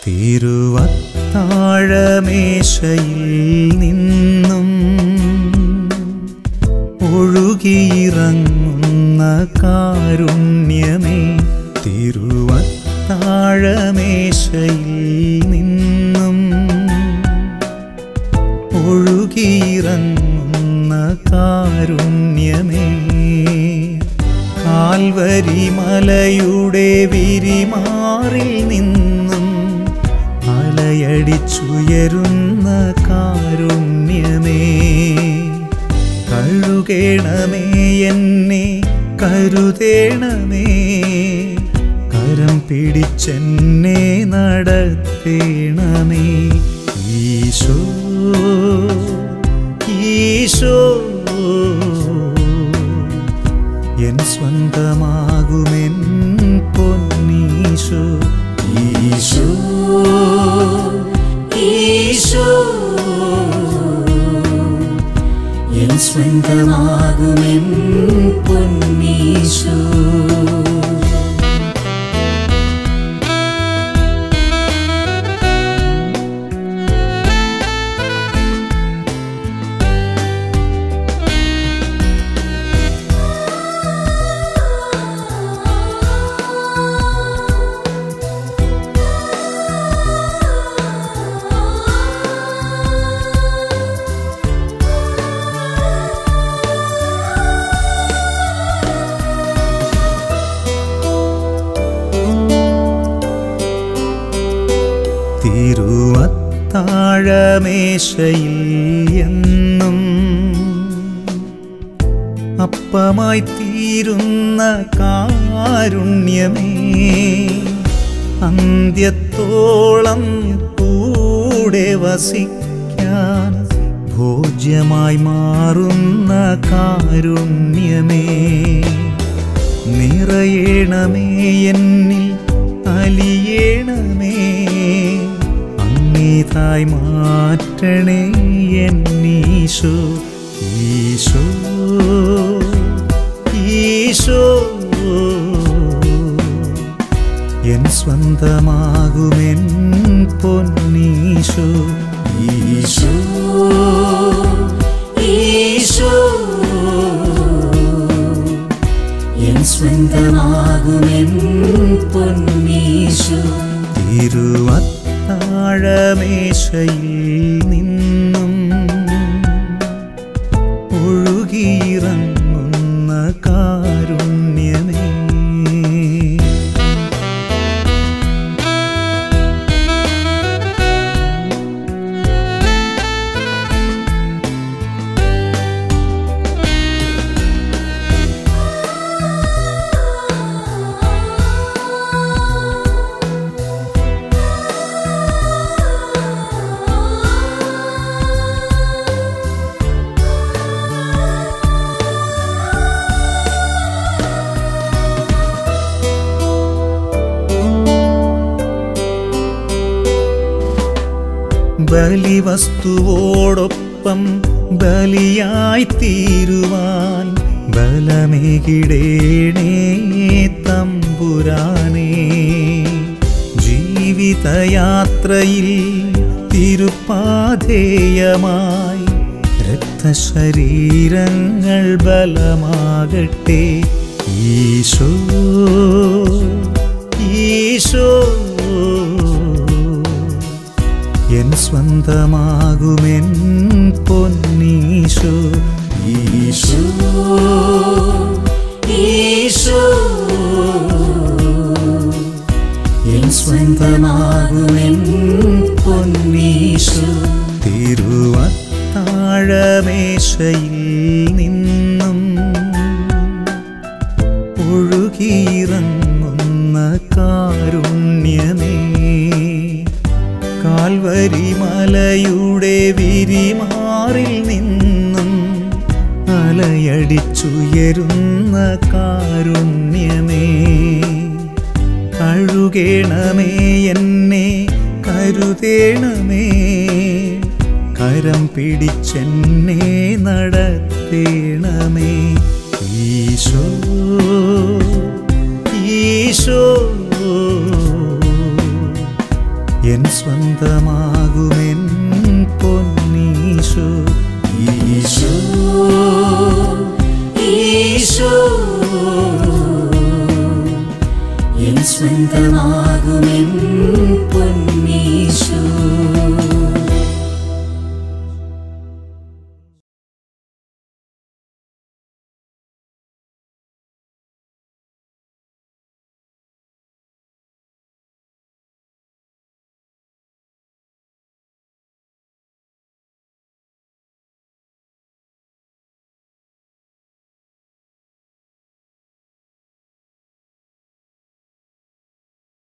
തിരുവത്താഴമേശയിൽ നിന്നും ഒഴുകിയിറങ്ങുന്ന കാരുണ്യമേ തിരുവത്താഴമേശയിൽ നിന്നും ഒഴുകിയിറങ്ങുന്ന കാരുണ്യമേ കാൽവരി മലയുടെ വിരിമാറിൽ നിന്നും അലയടിച്ചുയരുന്ന കാരുണ്യമേ കഴുകേണമേ എന്നെ കരുതേണമേ കരം പിടിച്ചെന്നെ നടത്തേണമേ ഈശോ ഈശോ എൻ സ്വന്തമാകുമെൻ പൊന്നീശോ ഈശോ ഈശോ എൻ സ്വന്തമാകുമെൻ പൊന്നീശോ തിരുവത്താഴമേശയിൽ എന്നും അപ്പമായി തീരുന്ന കാരുണ്യമേ അന്ത്യത്തോളം കൂടെ വസിക്കാൻ ഭോജ്യമായി മാറുന്ന കാരുണ്യമേ നിറയണമേ എന്നിൽ അലിയണമേ അങ്ങേതായി മാറ്റണേ എന്നീശോ ഈശോ ഈശോ എൻ സ്വന്തമാകുമെൻ പൊന്നീശോ ഈശോ ഈശോ എൻ സ്വന്തമാകുമെൻ പൊന്നീശോ തിരുവത്താഴമേശയിൽ നിന്നും ഒഴുകിയിറങ്ങുന്ന കാരുണ്യമേ ബലിവസ്തുവോടൊപ്പം ബലിയായി തീരുവാൻ ബലമേകിടേണേ തമ്പുരാനേ ജീവിതയാത്രയിൽ തിരുപ്പാധേയമായി രക്തശരീരങ്ങൾ ബലമാകട്ടെ ഈശോ ഈശോ എൻ സ്വന്തമാകുമെൻ പൊന്നീശോ ഈശോ ഈശോ എൻ സ്വന്തമാകുമെൻ പൊന്നീശോ തിരുവത്താഴമേശയിൽ നിന്നും ഒഴുകിയിറങ്ങുന്ന കാരുണ്യമേ കാൽവരി മലയുടെ വിരിമാറിൽ നിന്നും അലയടിച്ചുയരുന്ന കാരുണ്യമേ കഴുകേണമേ എന്നെ കരുതേണമേ കരം പിടിച്ചെന്നെ നടത്തേണമേ ഈശോ ഈശോ എൻ സ്വന്തമാകുമെൻ പൊന്നീശോ ഈശോ ഈശോ എൻ സ്വന്തമാകുമെൻ പൊന്നീശോ